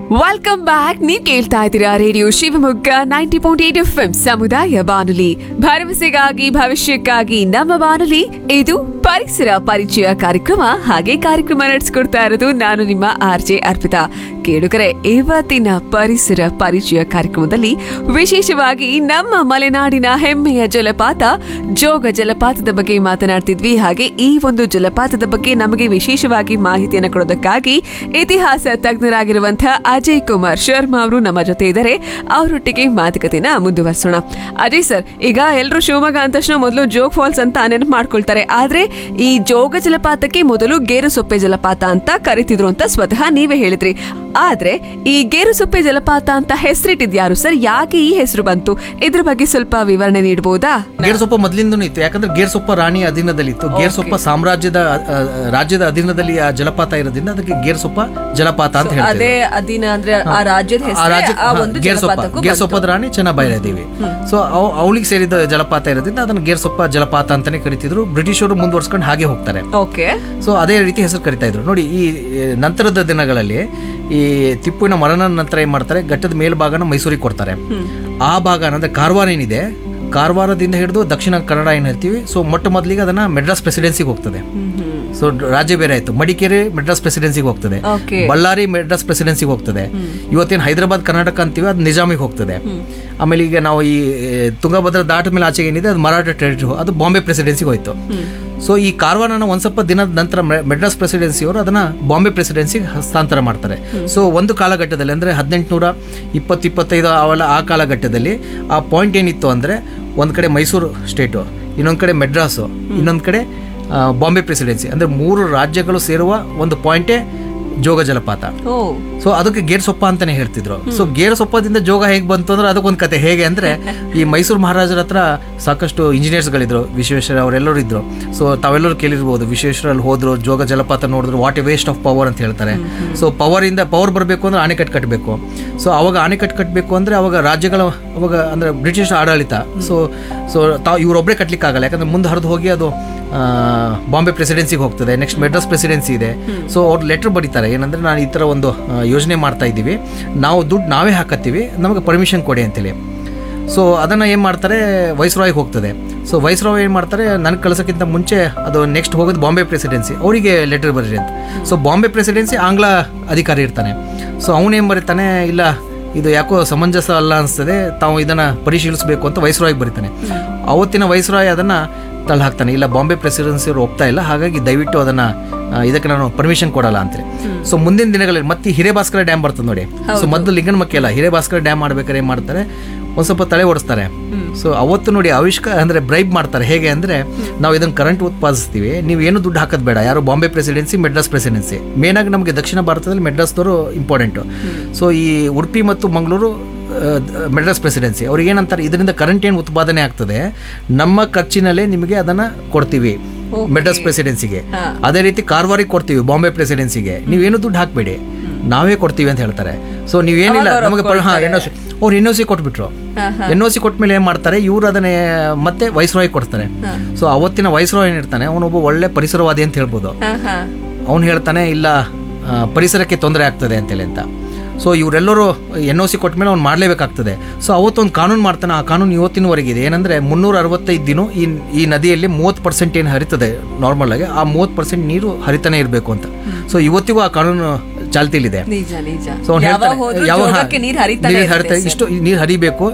welcome back ನೀವ್ ಕೇಳ್ತಾ ಇದ್ದೀರಾ radio Shivamogga ninety point eight F ಸಮುದಾಯ ಬಾನುಲಿ ಭರವಸೆಗಾಗಿ ಭವಿಷ್ಯಕ್ಕಾಗಿ ನಮ್ಮ ಬಾನುಲಿ ಇದು ಪರಿಸರ ಪರಿಚಯ ಕಾರ್ಯಕ್ರಮ ಹಾಗೆ ಕಾರ್ಯಕ್ರಮ ನಡೆಸ್ಕೊಡ್ತಾ ಇರೋದು ನಾನು ನಿಮ್ಮ ಆರ್ ಜೆ ಅರ್ಪಿತಾ ಕೇಳುಗರೆ ಇವತ್ತಿನ ಪರಿಸರ ಪರಿಚಯ ಕಾರ್ಯಕ್ರಮದಲ್ಲಿ ವಿಶೇಷವಾಗಿ ನಮ್ಮ ಮಲೆನಾಡಿನ ಹೆಮ್ಮೆಯ ಜಲಪಾತ ಜೋಗ ಜಲಪಾತದ ಬಗ್ಗೆ ಮಾತನಾಡ್ತಿದ್ವಿ ಹಾಗೆ ಈ ಒಂದು ಜಲಪಾತದ ಬಗ್ಗೆ ನಮಗೆ ವಿಶೇಷವಾಗಿ ಮಾಹಿತಿಯನ್ನು ಕೊಡೋದಕ್ಕಾಗಿ ಇತಿಹಾಸ ತಜ್ಞರಾಗಿರುವಂತಹ ಅಜಯ್ ಕುಮಾರ್ ಶರ್ಮಾ ಅವರು ನಮ್ಮ ಜೊತೆ ಇದ್ದಾರೆ ಅವರೊಟ್ಟಿಗೆ ಮಾತುಕತೆನ ಮುಂದುವರಿಸೋಣ ಅಜಯ್ ಸರ್ ಈಗ ಎಲ್ಲರೂ ಶಿವಮೊಗ್ಗ ಅಂದ ತಕ್ಷಣ ಮೊದಲು ಜೋಗ್ ಫಾಲ್ಸ್ ಅಂತ ನೆನಪು ಮಾಡ್ಕೊಳ್ತಾರೆ ಆದ್ರೆ ಈ ಜೋಗ ಜಲಪಾತಕ್ಕೆ ಮೊದಲು ಗೇರುಸೊಪ್ಪೆ ಜಲಪಾತ ಅಂತ ಕರಿತಿದ್ರು ಅಂತ ಸ್ವತಃ ನೀವೇ ಹೇಳಿದ್ರಿ ಆದ್ರೆ ಈ ಗೇರುಸೊಪ್ಪೆ ಜಲಪಾತ ಅಂತ ಹೆಸರಿಟ್ಟಿದ್ಯಾರು ಸರ್ ಯಾಕೆ ಈ ಹೆಸರು ಬಂತು ಇದ್ರ ಬಗ್ಗೆ ಸ್ವಲ್ಪ ವಿವರಣೆ ನೀಡಬಹುದಾ ಗೇರ್ಸೊಪ್ಪ ಮೊದಲಿಂದನೂ ಇತ್ತು ಯಾಕಂದ್ರೆ ಗೇರ್ಸೊಪ್ಪ ರಾಣಿ ಅಧೀನದಲ್ಲಿತ್ತು ಗೇರ್ಸೊಪ್ಪ ಸಾಮ್ರಾಜ್ಯದ ಅ, ರಾಜ್ಯದ ಅಧೀನದಲ್ಲಿ ಆ ಜಲಪಾತ ಇರೋದ್ರಿಂದ ಅದಕ್ಕೆ ಗೇರ್ಸೊಪ್ಪ ಜಲಪಾತ ಅಂತ ಹೇಳ್ತಾರೆ ಅದೇ ಅಧೀನ ಅಂದ್ರೆ ಆ ರಾಜ್ಯದ ಆ ಹೆಸರೇ ರಾಜ್ಯ ಆ ಹಾ, ಒಂದು ಗೇರ್ಸೊಪ್ಪ ಜಲಪಾತಕ್ಕೂ ಗೇರ್ಸೊಪ್ಪದ ರಾಣಿ ಚೆನ್ನಬೈರಾದೇವಿ ಸೊ ಅವಳಿಗೆ ಸೇರಿದ ಜಲಪಾತ ಇರೋದ್ರಿಂದ ಅದನ್ನ ಗೇರ್ಸೊಪ್ಪ ಜಲಪಾತ ಅಂತಾನೆ ಕರಿತಿದ್ರು ಬ್ರಿಟಿಷರು ಮುಂದುವರ್ಸ್ಕೊಂಡು ಹಾಗೆ ಹೋಗ್ತಾರೆ ಓಕೆ ಸೊ ಅದೇ ರೀತಿ ಹೆಸರು ಕರಿತಾ ಇದ್ರು ನೋಡಿ ಈ ಈ ನಂತರದ ದಿನಗಳಲ್ಲಿ ಈ ಟಿಪ್ಪುವಿನ ಮರಣ ನಂತರ ಏನ್ ಮಾಡ್ತಾರೆ ಘಟ್ಟದ ಮೇಲ್ಭಾಗನ ಮೈಸೂರಿಗೆ ಕೊಡ್ತಾರೆ ಆ ಭಾಗ ಅಂದ್ರೆ ಕಾರವಾರ ಏನಿದೆ ಕಾರವಾರದಿಂದ ಹಿಡಿದು ದಕ್ಷಿಣ ಕನ್ನಡ ಏನ್ ಹೇಳ್ತೀವಿ ಸೊ ಮೊಟ್ಟ ಮೊದಲಿಗೆ ಅದನ್ನ ಮೆಡ್ರಾಸ್ ಪ್ರೆಸಿಡೆನ್ಸಿಗೆ ಹೋಗ್ತದೆ ಸೊ ರಾಜ್ಯ ಬೇರೆ ಆಯ್ತು ಮಡಿಕೇರಿ ಮೆಡ್ರಾಸ್ ಪ್ರೆಸಿಡೆನ್ಸಿಗೆ ಹೋಗ್ತದೆ ಓಕೆ ಬಳ್ಳಾರಿ ಮೆಡ್ರಾಸ್ ಪ್ರೆಸಿಡೆನ್ಸಿಗೆ ಹೋಗ್ತದೆ ಇವತ್ತೇನು ಹೈದರಾಬಾದ್ ಕರ್ನಾಟಕ ಅಂತೀವಿ ಅದು ನಿಜಾಮಿಗೆ ಹೋಗ್ತದೆ ಆಮೇಲೆ ಈಗ ನಾವು ಈ ಏ, ತುಂಗಭದ್ರಾ ದಾಟ ಮೇಲೆ ಆಚೆಗೆ ಏನಿದೆ ಅದು ಮರಾಠ ಟೆರಿಟರಿ ಅದು ಬಾಂಬೆ ಪ್ರೆಸಿಡೆನ್ಸಿಗೆ ಹೋಯ್ತು ಸೊ ಈ ಕಾರವಾರನ ಒಂದ್ ಸ್ವಲ್ಪ ದಿನದ ನಂತರ ಮೆ- ಮೆಡ್ರಾಸ್ ಪ್ರೆಸಿಡೆನ್ಸಿ ಅವರು ಅದನ್ನ ಬಾಂಬೆ ಪ್ರೆಸಿಡೆನ್ಸಿಗೆ ಹಸ್ತಾಂತರ ಮಾಡ್ತಾರೆ ಸೊ ಒಂದು ಕಾಲಘಟ್ಟದಲ್ಲಿ ಅಂದ್ರೆ ಹದಿನೆಂಟುನೂರ ಇಪ್ಪತ್ತು ಇಪ್ಪತ್ತೈದು ಅವೆಲ್ಲ ಆ ಕಾಲಘಟ್ಟದಲ್ಲಿ ಆ ಪಾಯಿಂಟ್ ಏನಿತ್ತು ಅಂದ್ರೆ ಒಂದ್ ಕಡೆ ಮೈಸೂರು ಸ್ಟೇಟು ಇನ್ನೊಂದ್ ಕಡೆ ಮೆಡ್ರಾಸು ಇನ್ನೊಂದ್ ಕಡೆ ಆ, ಬಾಂಬೆ ಪ್ರೆಸಿಡೆನ್ಸಿ ಅಂದ್ರೆ ಮೂರು ರಾಜ್ಯಗಳು ಸೇರುವ ಒಂದು ಪಾಯಿಂಟೇ ಜೋಗ ಜಲಪಾತ ಓ ಸೊ ಅದಕ್ಕೆ ಗೇರ್ ಸೊಪ್ಪ ಅಂತಾನೆ ಹೇಳ್ತಿದ್ರು ಸೊ ಗೇರ್ ಸೊಪ್ಪದಿಂದ ಜೋಗ ಹೇಗೆ ಬಂತು ಅಂದ್ರೆ ಅದಕ್ಕೊಂದು ಕತೆ ಹೇಗೆ ಅಂದ್ರೆ ಈ ಮೈಸೂರು ಮಹಾರಾಜರ ಹತ್ರ ಸಾಕಷ್ಟು ಇಂಜಿನಿಯರ್ಸ್ ಗಳಿದ್ರು ವಿಶ್ವೇಶ್ವರ ಅವರೆಲ್ಲರೂ ಇದ್ರು ಸೊ ತಾವೆಲ್ಲರೂ ಕೇಳಿರ್ಬೋದು ವಿಶ್ವೇಶ್ವರಲ್ಲಿ ಹೋದ್ರು ಜೋಗ ಜಲಪಾತ ನೋಡಿದ್ರು what a waste of power ಅಂತ ಹೇಳ್ತಾರೆ ಸೊ ಪವರ್ ಇಂದ ಪವರ್ ಬರಬೇಕು ಅಂದ್ರೆ ಆಣೆಕಟ್ಟು ಕಟ್ಟಬೇಕು ಸೊ ಅವಾಗ ಆಣೆಕಟ್ಟು ಕಟ್ಟಬೇಕು ಅಂದ್ರೆ ಅವಾಗ ರಾಜ್ಯಗಳ ಅವಾಗ ಅಂದ್ರೆ ಬ್ರಿಟಿಷ್ ಆಡಳಿತ ಸೊ ಸೊ ತಾವು ಇವರೊಬ್ಬರೇ ಕಟ್ಲಿಕ್ಕೆ ಆಗಲ್ಲ ಯಾಕಂದ್ರೆ ಮುಂದೆ ಹರಿದು ಹೋಗಿ ಅದು ಆ, ಬಾಂಬೆ ಪ್ರೆಸಿಡೆನ್ಸಿಗೆ ಹೋಗ್ತದೆ ನೆಕ್ಸ್ಟ್ ಮೆಡ್ರಾಸ್ ಪ್ರೆಸಿಡೆನ್ಸಿ ಇದೆ ಸೊ ಅವ್ರು ಲೆಟರ್ ಬರೀತಾರೆ ಏನಂದ್ರೆ ನಾನು ಈ ಥರ ಒಂದು ಆ, ಯೋಜನೆ ಮಾಡ್ತಾ ಇದ್ದೀವಿ ನಾವು ದುಡ್ಡು ನಾವೇ ಹಾಕತ್ತೀವಿ ನಮಗೆ ಪರ್ಮಿಷನ್ ಕೊಡಿ ಅಂತೇಳಿ ಸೊ ಅದನ್ನು ಏನು ಮಾಡ್ತಾರೆ ವೈಸ್ರಾಯ್ಗೆ ಹೋಗ್ತದೆ ಸೊ ವೈಸ್ರಾಯ್ ಏನು ಮಾಡ್ತಾರೆ ನನಗೆ ಕಳ್ಸೋಕ್ಕಿಂತ ಮುಂಚೆ ಅದು ನೆಕ್ಸ್ಟ್ ಹೋಗೋದು ಬಾಂಬೆ ಪ್ರೆಸಿಡೆನ್ಸಿ ಅವರಿಗೆ ಲೆಟರ್ ಬರೀರಿ ಅಂತ ಸೊ ಬಾಂಬೆ ಪ್ರೆಸಿಡೆನ್ಸಿ ಆಂಗ್ಲ ಅಧಿಕಾರಿ ಇರ್ತಾನೆ ಸೊ ಅವನೇನು ಬರೀತಾನೆ ಇಲ್ಲ ಇದು ಯಾಕೋ ಸಮಂಜಸ ಅಲ್ಲ ಅನಿಸ್ತದೆ ತಾವು ಇದನ್ನ ಪರಿಶೀಲಿಸಬೇಕು ಅಂತ ವೈಸ್ರಾಯ್ಗೆ ಬರೀತಾನೆ ಅವತ್ತಿನ ವೈಸ್ರಾಯ್ ಅದನ್ನ ತಳ್ಳಿ ಹಾಕ್ತಾನೆ ಇಲ್ಲ ಬಾಂಬೆ ಪ್ರೆಸಿಡೆನ್ಸಿ ಅವರು ಒಪ್ತಾ ಇಲ್ಲ ಹಾಗಾಗಿ ದಯವಿಟ್ಟು ಅದನ್ನ ಆ, ಇದಕ್ಕೆ ನಾನು ಪರ್ಮಿಷನ್ ಕೊಡಲ್ಲ ಅಂತೇಳಿ ಸೊ ಮುಂದಿನ ದಿನಗಳಲ್ಲಿ ಮತ್ತೆ ಹಿರೇಭಾಸ್ಕರ ಡ್ಯಾಮ್ ಬರ್ತದೆ ನೋಡಿ ಸೊ ಮೊದಲು ಲಿಂಗನಮಕ್ಕಿ ಅಲ್ಲ ಹಿರೇಭಾಸ್ಕರ ಡ್ಯಾಮ್ ಮಾಡ್ಬೇಕಾದ್ರೆ ಏನ್ ಮಾಡ್ತಾರೆ ಒಂದ್ ಸ್ವಲ್ಪ ತಲೆ ಓಡಿಸ್ತಾರೆ ಸೊ ಅವತ್ತು ನೋಡಿ ಆವಿಷ್ಕಾರ ಅಂದ್ರೆ ಬ್ರೈಬ್ ಮಾಡ್ತಾರೆ ಹೇಗೆ ಅಂದ್ರೆ ನಾವು ಇದನ್ನ ಕರೆಂಟ್ ಉತ್ಪಾದಿಸ್ತೀವಿ ನೀವು ಏನು ದುಡ್ಡು ಹಾಕೋದು ಬೇಡ ಯಾರು Bombay presidency Madras presidency main ಆಗಿ ನಮಗೆ ದಕ್ಷಿಣ ಭಾರತದಲ್ಲಿ ಮೆಡ್ರಾಸ್ದವರು ಇಂಪಾರ್ಟೆಂಟ್ ಸೊ ಈ ಉಡುಪಿ ಮತ್ತು ಮಂಗಳೂರು ಆ, ಮೆಡ್ರಾಸ್ ಪ್ರೆಸಿಡೆನ್ಸಿ ಅವ್ರಿಗೆ ಏನಂತಾರೆ ಇದರಿಂದ ಕರೆಂಟ್ ಏನು ಉತ್ಪಾದನೆ ಆಗ್ತದೆ ನಮ್ಮ ಖರ್ಚಿನಲ್ಲೇ ನಿಮಗೆ ಅದನ್ನ ಕೊಡ್ತೀವಿ ಮೆಡ್ರಾಸ್ ಪ್ರೆಸಿಡೆನ್ಸಿಗೆ ಅದೇ ರೀತಿ ಕಾರವಾರಿಗೆ ಕೊಡ್ತೀವಿ ಬಾಂಬೆ ಪ್ರೆಸಿಡೆನ್ಸಿಗೆ ನೀವೇನು ದುಡ್ಡು ಹಾಕ್ಬೇಡಿ ನಾವೇ ಕೊಡ್ತೀವಿ ಅಂತ ಹೇಳ್ತಾರೆ ಸೊ ನೀವೇನಿಲ್ಲ ನಮಗೆ ಪ- ಹಾ ಎನ್ ಸಿ ಅವ್ರು ಎನ್ ಒ ಸಿ ಕೊಟ್ಬಿಟ್ರು ಎನ್ ಒ ಸಿ ಕೊಟ್ಮೇಲೆ ಏನ್ ಮಾಡ್ತಾರೆ ಇವ್ರು ಅದನ್ನೇ ಮತ್ತೆ ವೈಸ್ರಾಯ್ ಕೊಡ್ತಾರೆ ಸೊ ಅವತ್ತಿನ ವೈಸ್ರಾಯ್ ಏನಿರ್ತಾನೆ ಅವನೊಬ್ಬ ಒಳ್ಳೆ ಪರಿಸರವಾದಿ ಅಂತ ಹೇಳ್ಬೋದು ಅವನು ಹೇಳ್ತಾನೆ ಇಲ್ಲ ಆ, ಪರಿಸರಕ್ಕೆ ತೊಂದರೆ ಆಗ್ತದೆ ಅಂತೇಳಿ ಅಂತ ಸೊ ಇವರೆಲ್ಲರೂ ಎನ್ ಒ ಸಿ ಕೊಟ್ಟ ಮೇಲೆ ಅವ್ನು ಮಾಡಲೇಬೇಕಾಗ್ತದೆ ಸೊ ಅವತ್ತೊಂದು ಕಾನೂನು ಮಾಡ್ತಾನೆ ಆ ಕಾನೂನು ಇವತ್ತಿನವರೆಗೆ ಇದೆ ಏನಂದ್ರೆ ಮುನ್ನೂರ ಅರವತ್ತೈದು ದಿನ ಈ ಈ ನದಿಯಲ್ಲಿ ಮೂವತ್ತು ಪರ್ಸೆಂಟ್ ಏನು ಹರಿತದೆ ನಾರ್ಮಲ್ ಆಗಿ ಆ ಮೂವತ್ತು ಪರ್ಸೆಂಟ್ ನೀರು ಹರಿತಾನೆ ಇರಬೇಕು ಅಂತ ಸೊ ಇವತ್ತಿಗೂ ಆ ಕಾನೂನು ಚಾಲ್ತಿಲಿದೆ ನಿಜ ನಿಜ ಸೊ ಅವ್ನು ಯಾವಾಗ ಹೇಳ್ತಾನೆ ಹೋದ್ರೂ ಯಾವ ಜೋಗಕ್ಕೆ ನೀರ್ ಹರಿತಾನೆ ನೀರು ಇರುತ್ತೆ ಹರಿತಾ ಇಷ್ಟು ನೀರು ಹರಿಬೇಕು